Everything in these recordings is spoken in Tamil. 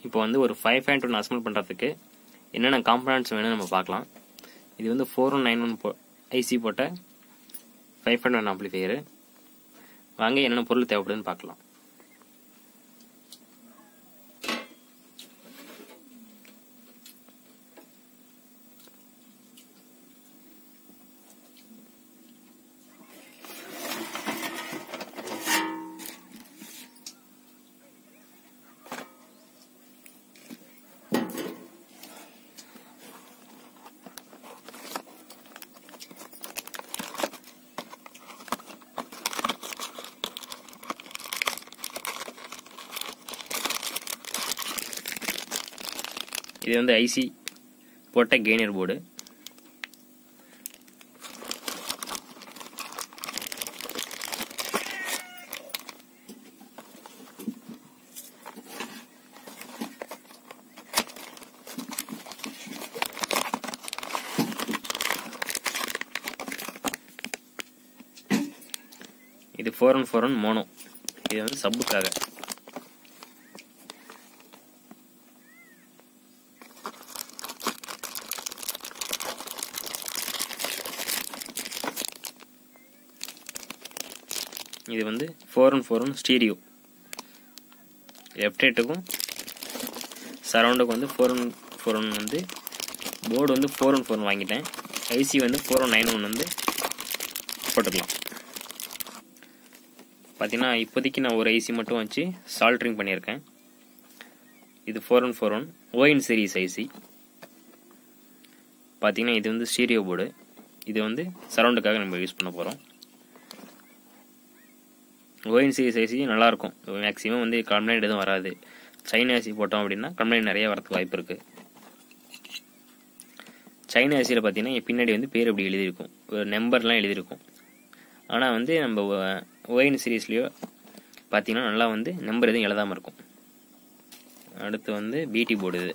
இப்போ வந்து ஒரு ஃபைவ் ஃபைவ் ஒன் அசம்பிள் பண்ணுறதுக்கு என்னென்ன காம்பனன்ட்ஸ் வேணும்னு நம்ம பார்க்கலாம் இது வந்து ஃபோர் ஒன் நைன் ஒன் போ ஐசி போட்ட ஃபைவ் ஃபைவ் ஒன் ஆம்ப்ளிஃபையரு வாங்க என்னென்ன பொருள் தேவைப்படுதுன்னு பார்க்கலாம் இது வந்து ஐசி போட்ட கெய்னர் போர்டு இது four one four one mono இது வந்து சப்புக்காக இது வந்து ஃபோர் ஒன் ஃபோர் ஒன் ஸ்டீரியோ லெஃப்ட் ரைட்டுக்கும் சரௌண்டுக்கும் வந்து ஃபோர் ஒன் ஃபோர் ஒன் வந்து போர்டு வந்து ஃபோர் ஒன் ஃபோர் ஒன் வாங்கிட்டேன் ஐசி வந்து ஃபோர் ஒன் நைன் ஒன் வந்து போட்டுக்கலாம் பார்த்தீங்கன்னா இப்போதைக்கு நான் ஒரு ஐசி மட்டும் வச்சு சால்ட்ரிங் பண்ணியிருக்கேன் இது four one four one ON series IC பார்த்தீங்கன்னா இது வந்து ஸ்டீரியோ போர்டு இது வந்து சரௌண்டுக்காக நம்ம யூஸ் பண்ண போகிறோம் ஓஎன்சி ஐசி நல்லாயிருக்கும் மேக்ஸிமம் வந்து கம்ப்ளைண்ட் எதுவும் வராது சைனா ஐசி போட்டோம் அப்படின்னா கம்ப்ளைண்ட் நிறைய வரதுக்கு வாய்ப்பு இருக்குது சைனா ஐசியில் பார்த்தீங்கன்னா பின்னாடி வந்து பேர் அப்படி எழுதியிருக்கும் ஒரு நம்பர்லாம் எழுதியிருக்கும் ஆனால் வந்து நம்ம ஓஎன் சீரீஸ்லேயோ பார்த்தீங்கன்னா நல்லா வந்து நம்பர் எதுவும் எழுதாமல் இருக்கும் அடுத்து வந்து பிடி போர்டு இது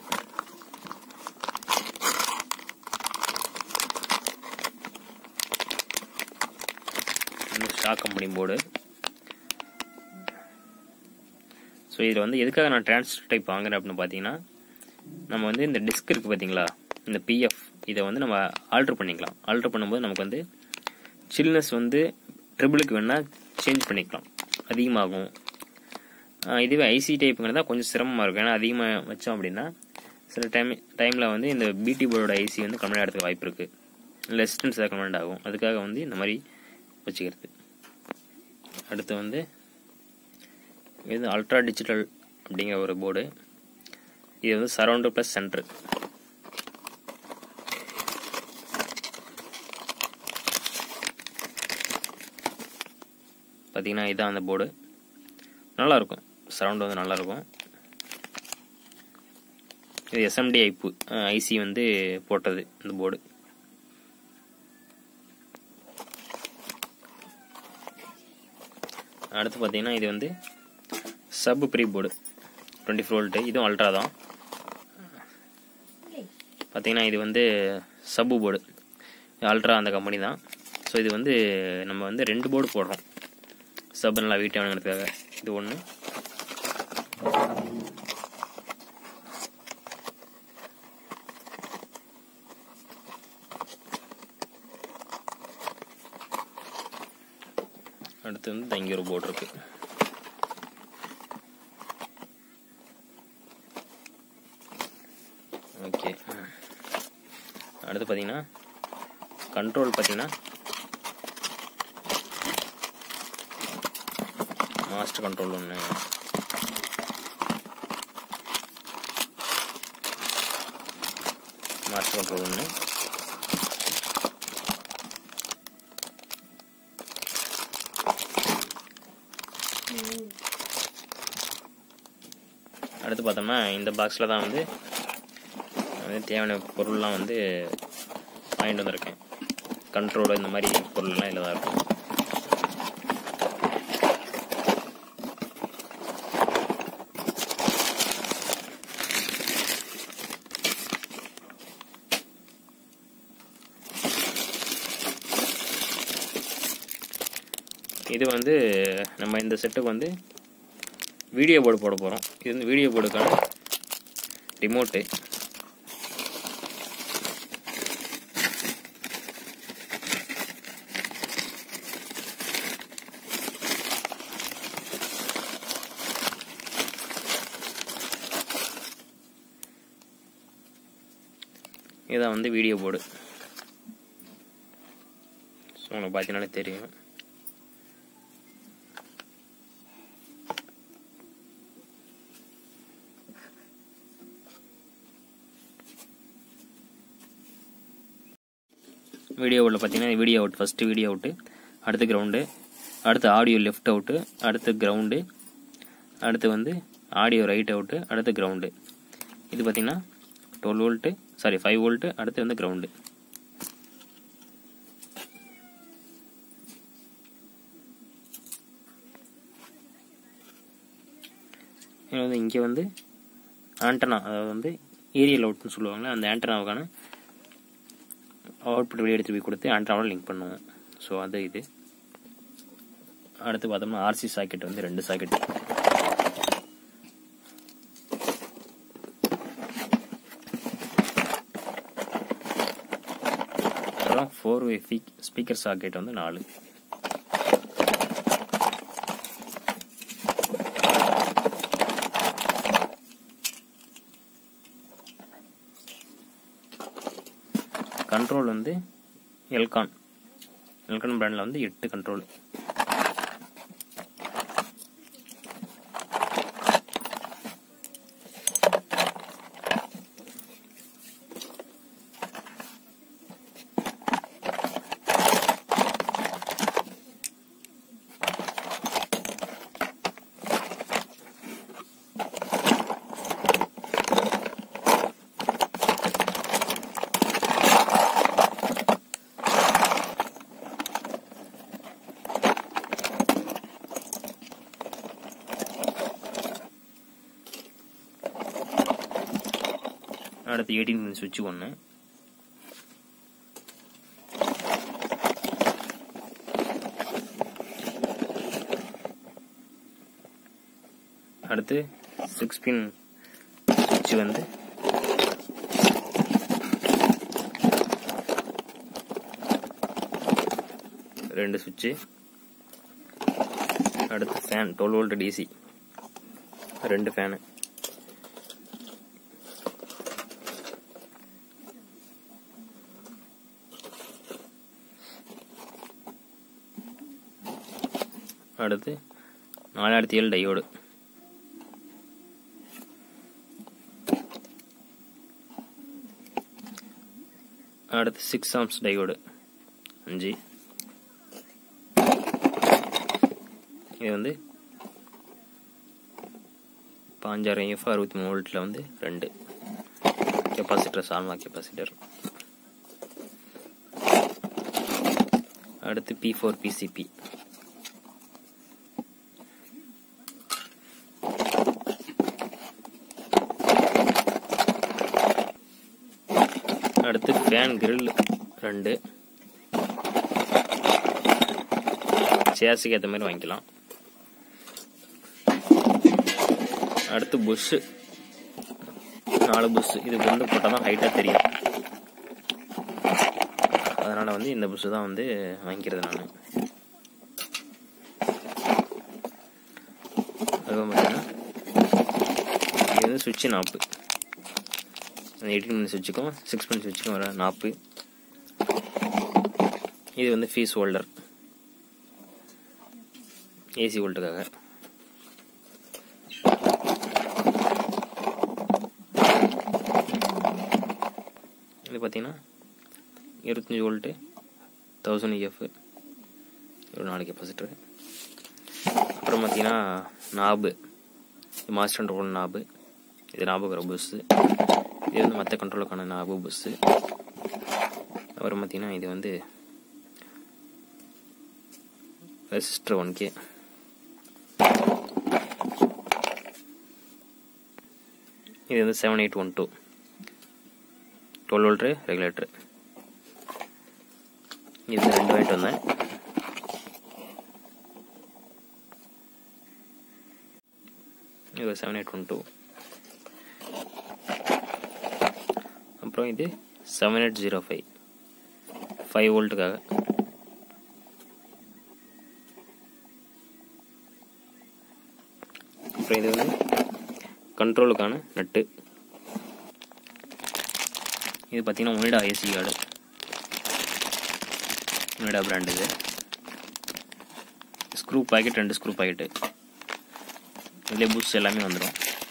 ஸ்டாக் கம்பெனி போர்டு ஸோ இதில் வந்து எதுக்காக நான் டிரான்ஸ்ஃபர் டைப் வாங்குறேன் அப்படின்னு பார்த்தீங்கன்னா நம்ம வந்து இந்த டிஸ்க் இருக்குது பார்த்தீங்களா இந்த பிஎஃப் இதை வந்து நம்ம ஆல்ட்ரு பண்ணிக்கலாம் ஆல்ட்ரு பண்ணும்போது நமக்கு வந்து சில்னஸ் வந்து ட்ரிபிளுக்கு வேணால் சேஞ்ச் பண்ணிக்கலாம் அதிகமாகும் இதுவே ஐசி டைப்புங்கிறதா கொஞ்சம் சிரமமாக இருக்கும் ஏன்னா அதிகமாக வச்சோம் அப்படின்னா சில டைம் டைமில் வந்து இந்த பிடி போர்டோட ஐசி வந்து கம்ப்ளைண்ட் ஆகிறதுக்கு வாய்ப்பு இருக்குது லெஸ்டன்ஸ் தான் கம்ப்ளைண்ட் ஆகும் அதுக்காக வந்து இந்த மாதிரி வச்சுக்கிறது அடுத்து வந்து இது அல்ட்ரா டிஜிட்டல் அப்படிங்கிற ஒரு போர்டு இது வந்து சரௌண்டு ப்ளஸ் சென்ட்ரு பார்த்தீங்கன்னா இதுதான் அந்த போர்டு நல்லாயிருக்கும் சரௌண்ட் வந்து நல்லாயிருக்கும் இது எஸ்எம்டி ஐப்பு ஐசி வந்து போட்டது இந்த போர்டு அடுத்து பார்த்தீங்கன்னா இது வந்து sub pre board twenty four volt இதுவும் அல்ட்ரா தான் பார்த்தீங்கன்னா இது வந்து சப்பு போர்டு அல்ட்ரா அந்த கம்பெனி தான் ஸோ இது வந்து நம்ம வந்து ரெண்டு போர்டு போடுறோம் சப் நல்லா வீட்டு வேணுங்கிறதுக்காக இது ஒன்று அடுத்து வந்து இங்கே ஒரு போர்டு இருக்குது ஓகே அடுத்து பார்த்தீங்கன்னா கண்ட்ரோல் பார்த்தீங்கன்னா மாஸ்டர் கண்ட்ரோல் ஒன்று மாஸ்டர் கண்ட்ரோல் ஒன்று அடுத்து பார்த்தோம்னா இந்த பாக்ஸில் தான் வந்து வந்து தேவையான பொருள்லாம் வந்து வாங்கிட்டு வந்திருக்கேன் கண்ட்ரோல் இந்த மாதிரி பொருள்லாம் இதில் தான் இருக்கும் இது வந்து நம்ம இந்த செட்டுக்கு வந்து வீடியோ போர்டு போட போகிறோம் இது வந்து வீடியோ போர்டுக்கான ரிமோட்டு இதான் வந்து வீடியோ போர்டு ஸோ உனக்கு பார்த்தீங்கன்னாலே தெரியும் வீடியோ அவுட்டில் பார்த்தீங்கன்னா video out first video out அடுத்து கிரவுண்டு அடுத்து ஆடியோ லெஃப்ட் அவுட்டு அடுத்து கிரவுண்டு அடுத்து வந்து ஆடியோ ரைட் அவுட்டு அடுத்து கிரவுண்டு இது பார்த்தீங்கன்னா twelve volt sorry five volt அடுத்து வந்து கிரவுண்டு இது வந்து இங்கே வந்து ஆண்டனா அதாவது வந்து ஏரியல் அவுட்னு சொல்லுவாங்க அந்த ஆண்டனாவுக்கான அவுட்புட் வெளியே எடுத்து போய் கொடுத்து ஆண்டனாவோட லிங்க் பண்ணுவோம் ஸோ அது இது அடுத்து பார்த்தோம்னா ஆர்சி சாக்கெட் வந்து ரெண்டு சாக்கெட் அப்புறம் ஃபோர் வே ஸ்பீக்கர் சாக்கெட் வந்து நாலு கண்ட்ரோல் வந்து எல்கான் எல்கான் பிராண்டில் வந்து எட்டு கண்ட்ரோல் அடுத்து எயிட்டீன் பின் சுவிட்ச் ஒன்று அடுத்து சிக்ஸ் பின் சுவிட்ச் வந்து ரெண்டு சுவிட்சு அடுத்து ஃபேன் டுவெல் வோல்ட் டிசி ரெண்டு ஃபேனு அடுத்து நாலாயிரத்தி ஏழு டையோடு அடுத்து சிக்ஸ் ஆம்ஸ் டையோடு அஞ்சு இது வந்து பாஞ்சாயிரம் எஃப் அறுபத்தி மூணு வோல்ட்டில் வந்து ரெண்டு கெப்பாசிட்டர் சால்மா கெப்பாசிட்டர் அடுத்து பி ஃபோர் பிசிபி அடுத்து ஃபேன் கிரில் ரெண்டு சேர்ஸுக்கு ஏற்ற மாதிரி வாங்கிக்கலாம் அடுத்து புஷ்ஷு நாலு புஷ் இது கொண்டு போட்டால் தான் ஹைட்டாக தெரியும் அதனால் வந்து இந்த புஷ்ஷு தான் வந்து வாங்கிக்கிறது நான் அதுவும் பார்த்தீங்கன்னா இது வந்து சுவிட்சு நாப்பு அந்த எயிட்டீன் மினிட்ஸ் சுவிட்சுக்கும் சிக்ஸ் மினிட்ஸ் சுவிட்சுக்கும் வர நாப்பு இது வந்து ஃபீஸ் ஹோல்டர் ஏசி வோல்ட்டுக்காக இது பார்த்தீங்கன்னா இருபத்தஞ்சி வோல்ட்டு தௌசண்ட் இஎஃப் ஒரு நாலு கெப்பாசிட்டரு அப்புறம் பார்த்தீங்கன்னா நாபு மாஸ்டர் கண்ட்ரோல் நாபு இது நாபுக்கிற பஸ்ஸு இது வந்து மற்ற கண்ட்ரோலுக்கான நாபு பஸ்ஸு அப்புறம் பார்த்தீங்கன்னா இது வந்து ரெசிஸ்டர் ஒன் கே இது வந்து seven eight one two twelve volt regulator இது ரெண்டு வாங்கிட்டு வந்தேன் இது செவன் எயிட் ஒன் டூ அப்புறம் இது seven eight zero five five வோல்ட்டுக்காக அப்புறம் இது வந்து கண்ட்ரோலுக்கான நட்டு இது பார்த்தீங்கன்னா Onida AC card Onida brand இது ஸ்க்ரூ பாக்கெட் ரெண்டு ஸ்க்ரூ பாக்கெட்டு இதிலே பூஸ்ட் எல்லாமே வந்துடும்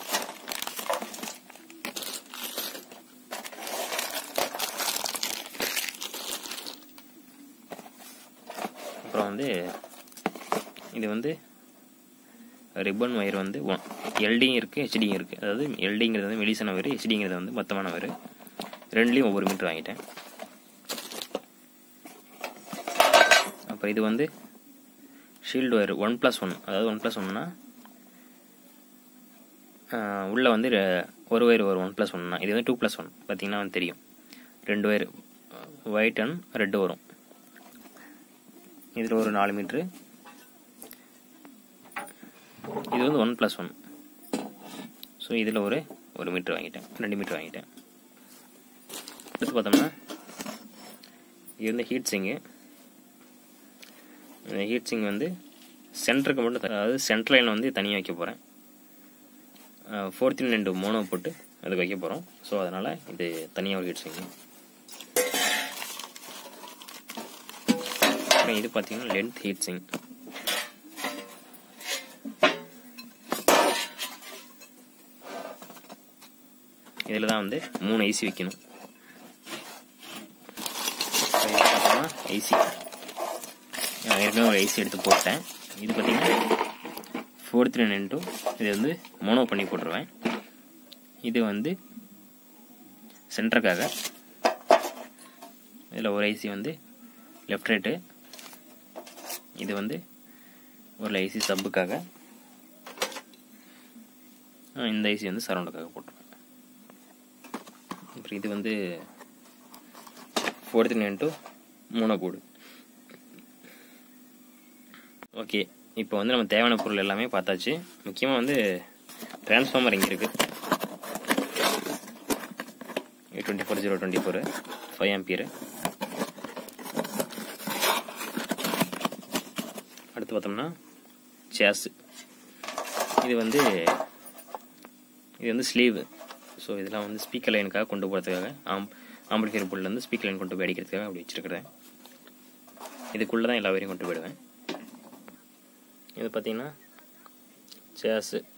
அப்புறம் வந்து இது வந்து ரிப்பன் ஒயர் வந்து ஒன் எல்டியும் இருக்குது ஹெச்டியும் இருக்குது அதாவது எல்டிங்கிறது வந்து மெலிசான ஒயர் ஹெச்டிங்கிறது வந்து மொத்தமான ஒயர் ரெண்டுலேயும் ஒவ்வொரு மீட்டர் வாங்கிட்டேன் அப்புறம் இது வந்து shield wire one plus one அதாவது ஒன் ப்ளஸ் ஒன்னா உள்ளே வந்து ரெ- ஒரு ஒயர் ஒரு ஒன் ப்ளஸ் ஒன்னா இது வந்து டூ ப்ளஸ் ஒன் பார்த்தீங்கன்னா வந்து தெரியும் ரெண்டு ஒயர் ஒயிட் அண்ட் ரெட்டு வரும் இதில் ஒரு நாலு மீட்ரு இது வந்து ஒன் ப்ளஸ் ஒன் ஸோ இதில் ஒரு ஒரு மீட்ரு வாங்கிட்டேன் ரெண்டு மீட்ரு வாங்கிட்டேன் அடுத்து பார்த்தோம்னா இது வந்து ஹீட் சிங்கு இந்த ஹீட் சிங் வந்து சென்டருக்கு மட்டும் த- அதாவது சென்டர் லைன் வந்து தனியாக வைக்க போகிறேன் ஃபோர்த்தீன் ரெண்டு மோனோ போட்டு அதுக்கு வைக்க போகிறோம் ஸோ அதனால் இது தனியாக ஒரு ஹீட் சிங்கு அப்புறம் இது பார்த்தீங்கன்னா லென்த் ஹீட் சிங் இதில் தான் வந்து மூணு ஐசி வைக்கணும் அப்புறம் இது பார்த்தோம்னா ஐசி நான் ஏற்கனவே ஒரு ஐசி எடுத்து போட்டேன் இது பார்த்தீங்கன்னா ஃபோர் த்ரீ நைன் டூ இது வந்து மோனோ பண்ணி போட்டுருவேன் இது வந்து சென்டருக்காக இதில் ஒரு ஐசி வந்து லெஃப்ட் ரைட்டு இது வந்து ஒரு ஐசி சப்புக்காக ஆ, இந்த ஐசி வந்து சரௌண்டுக்காக போட்டுருவேன் அப்புறம் இது வந்து ஃபோர் த்ரீ நைன் டூ மூணோ போடு ஓகே இப்போ வந்து நம்ம தேவையான பொருள் எல்லாமே பார்த்தாச்சு முக்கியமாக வந்து டிரான்ஸ்ஃபார்மர் இங்கே இருக்குது twenty four zero twenty four five ampere அடுத்து பார்த்தோம்னா சேஸு இது வந்து இது வந்து ஸ்லீவ் ஸோ இதெல்லாம் வந்து ஸ்பீக்கர் லைனுக்காக கொண்டு போகிறதுக்காக ஆம் ஆம்பிளிஃபையர் புல்லேருந்து ஸ்பீக்கர் லைன் கொண்டு போய் அடிக்கிறதுக்காக அப்படி வச்சுருக்கிறேன் இதுக்குள்ளே தான் எல்லா வரையும் கொண்டு போயிடுவேன் இது பார்த்தீங்கன்னா சேஸு